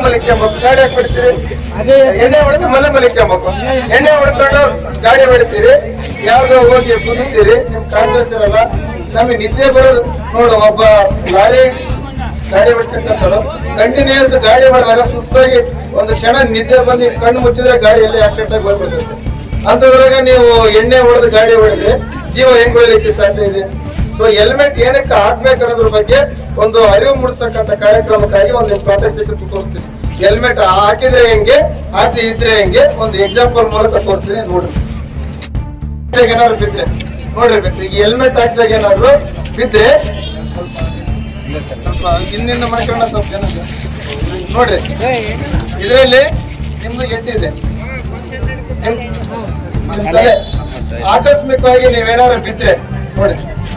ಮಲಿಕ್ಕೊಂಬೇಕು ಗಾಡಿ ಯಾಕೆ ಬಿಡ್ತೀರಿ ಎಣ್ಣೆ ಹೊಡೆದು ಮನೆ ಮಲಿಕ್ಕೊಂಬೇಕು ಎಣ್ಣೆ ಹೊಡ್ಕೊಂಡು ಗಾಡಿ ಹೊಡಿತೀರಿ ಯಾವ್ದೋ ಹೋಗಿ ಕುದಿತೀರಿ ನಿಮ್ ಕಾಣಿಸ್ತಿರಲ್ಲ ನಮಗೆ ನಿದ್ದೆ ಬರೋದು ನೋಡು ಒಬ್ಬ ಲಾರಿ ಗಾಡಿ ಬಿಡ್ತಕ್ಕಂಥವ್ರು ಕಂಟಿನ್ಯೂಸ್ ಗಾಡಿ ಮಾಡಿದಾಗ ಸುಸ್ತಾಗಿ ಒಂದು ಕ್ಷಣ ನಿದ್ದೆ ಬಂದು ಕಣ್ಣು ಮುಚ್ಚಿದ್ರೆ ಗಾಡಿ ಎಲ್ಲಿ ಆಕ್ಸಿಡೆಂಟ್ ಆಗಿ ಬರ್ಬಿಡುತ್ತೆ ಅಂತದ್ರಾಗ ನೀವು ಎಣ್ಣೆ ಹೊಡೆದು ಗಾಡಿ ಹೊಡೆದ್ರೆ ಜೀವ ಹೆಂಗ್ ಉಳಿಲಿಕ್ಕೆ ಸಾಧ್ಯ ಇದೆ ಸೊ ಹೆಲ್ಮೆಟ್ ಏನಕ್ಕೆ ಹಾಕ್ಬೇಕು ಅನ್ನೋದ್ರ ಬಗ್ಗೆ ಒಂದು ಅರಿವು ಮೂಡಿಸ್ತಕ್ಕಂಥ ಕಾರ್ಯಕ್ರಮಕ್ಕಾಗಿ ಒಂದು ಪ್ರಾತ್ಯಕ್ಷಿಕೆ ತೋರಿಸ್ತೀನಿ ಹೆಲ್ಮೆಟ್ ಹಾಕಿದ್ರೆ ಹೆಂಗೆ ಹಾಕಿ ಇದ್ರೆ ಹೆಂಗೆ ಒಂದು ಎಕ್ಸಾಂಪಲ್ ಮೂಲಕ ತೋರಿಸ್ತೀನಿ ನೋಡ್ರಿ ಏನಾದ್ರು ಬಿದ್ರೆ ನೋಡ್ರಿ ಬಿದ್ರೆ ಈಗ ಹೆಲ್ಮೆಟ್ ಹಾಕಿದಾಗ ಏನಾದ್ರು ಬಿದ್ರೆ ಸ್ವಲ್ಪ ಹಿಂದಿಂದ ಮಾಡ್ಕೊಂಡ ಸ್ವಲ್ಪ ಜನ ನೋಡ್ರಿ ಇದರಲ್ಲಿ ನಿಮ್ದು ಎಟ್ಟಿದೆ ನಿಮ್- ನಿಮ್ ತಲೆ ಆಕಸ್ಮಿಕವಾಗಿ ನೀವೇನಾದ್ರು ಬಿದ್ರೆ ನೋಡಿ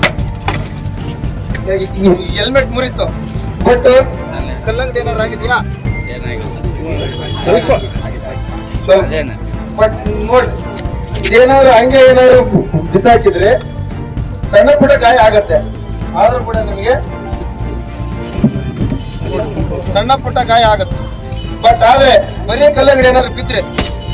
ಹೆಲ್ಮೆಟ್ ಮುರಿತು ಬಟ್ ಕಲ್ಲಂಗಡಿ ಏನಾದ್ರು ಆಗಿದ್ಯಾ ಸ್ವಲ್ಪ ಬಟ್ ನೋಡಿ ಇದೇನಾದ್ರು ಹಂಗೆ ಏನಾದ್ರು ಬಿಸಾಕಿದ್ರೆ ಸಣ್ಣ ಪುಟ್ಟ ಗಾಯ ಆಗತ್ತೆ ಆದ್ರೂ ಕೂಡ ನಿಮಗೆ ಸಣ್ಣ ಪುಟ್ಟ ಗಾಯ ಆಗತ್ತೆ ಬಟ್ ಆದ್ರೆ ಬರೀ ಕಲ್ಲಂಗಡಿ ಏನಾದ್ರು ಬಿದ್ರೆ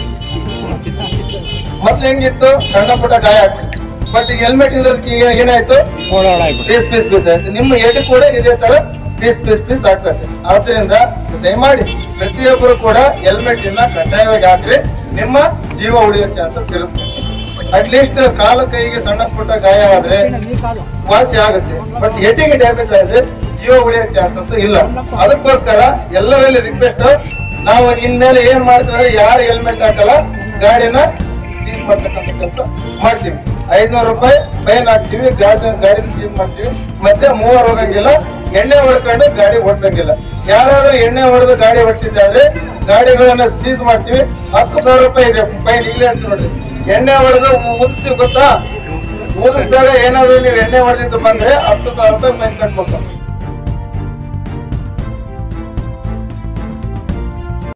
ಮೊದ್ಲು ಹೆಂಗಿತ್ತು ಸಣ್ಣ ಪುಟ್ಟ ಗಾಯ ಆಗ್ತಿತ್ತು ಬಟ್ ಈಗ ಹೆಲ್ಮೆಟ್ ಇರೋದಕ್ಕೆ ಈಗ ಏನಾಯ್ತು ಪೀಸ್ ಪೀಸ್ ಪೀಸ್ ಆಯ್ತು ನಿಮ್ಮ ಎಡೆ ಕೂಡ ಇದೇ ತರ ಪೀಸ್ ಪೀಸ್ ಪೀಸ್ ಆಗ್ತದೆ ಆದ್ರಿಂದ ದಯಮಾಡಿ ಪ್ರತಿಯೊಬ್ಬರು ಕೂಡ ಹೆಲ್ಮೆಟ್ ಇನ್ನ ಕಡ್ಡಾಯವಾಗಿ ಹಾಕ್ರಿ ನಿಮ್ಮ ಜೀವ ಉಳಿಯೋ ಚಾನ್ಸಸ್ ಇರುತ್ತೆ ಅಟ್ಲೀಸ್ಟ್ ಕಾಲು ಕೈಗೆ ಸಣ್ಣ ಪುಟ್ಟ ಗಾಯ ಆದ್ರೆ ವಾಸಿ ಆಗುತ್ತೆ ಬಟ್ ಹೆಡ್ಡಿಗೆ ಡ್ಯಾಮೇಜ್ ಆದ್ರೆ ಜೀವ ಉಳಿಯೋ ಚಾನ್ಸಸ್ ಇಲ್ಲ ಅದಕ್ಕೋಸ್ಕರ ಎಲ್ಲರಲ್ಲಿ ರಿಕ್ವೆಸ್ಟ್ ನಾವು ಇನ್ಮೇಲೆ ಏನ್ ಮಾಡ್ತಾರೆ ಯಾರು ಹೆಲ್ಮೆಟ್ ಹಾಕಲ್ಲ ಗಾಡಿನ ಸೀಸ್ ಮಾಡ್ತಕ್ಕಂಥ ಕೆಲಸ ಮಾಡ್ತೀವಿ ಐದ್ನೂರು ರೂಪಾಯಿ ಫೈನ್ ಹಾಕ್ತಿವಿ ಗಾಡಿ ಗಾಡಿನ ಸೀಸ್ ಮಾಡ್ತೀವಿ ಮತ್ತೆ ಮೂವರು ಹೋಗಂಗಿಲ್ಲ ಎಣ್ಣೆ ಹೊಡ್ಕೊಂಡು ಗಾಡಿ ಓಡಿಸಂಗಿಲ್ಲ ಯಾರಾದ್ರೂ ಎಣ್ಣೆ ಹೊಡೆದು ಗಾಡಿ ಓಡಿಸಿದ್ರೆ ಗಾಡಿಗಳನ್ನ ಸೀಸ್ ಮಾಡ್ತೀವಿ ಹತ್ತು ಸಾವಿರ ರೂಪಾಯಿ ಇದೆ ಫೈನ್ ಇಲ್ಲೇ ಅಂತ ನೋಡ್ರಿ ಎಣ್ಣೆ ಹೊಡೆದು ಊದಿಸ್ತೀವಿ ಗೊತ್ತಾ ಊದಿಸಿದಾಗ ಏನಾದ್ರು ನೀವು ಎಣ್ಣೆ ಹೊಡೆದಿದ್ದು ಬಂದ್ರೆ ಹತ್ತು ಸಾವಿರ ರೂಪಾಯಿ ಫೈನ್ ಕಟ್ಬೇಕು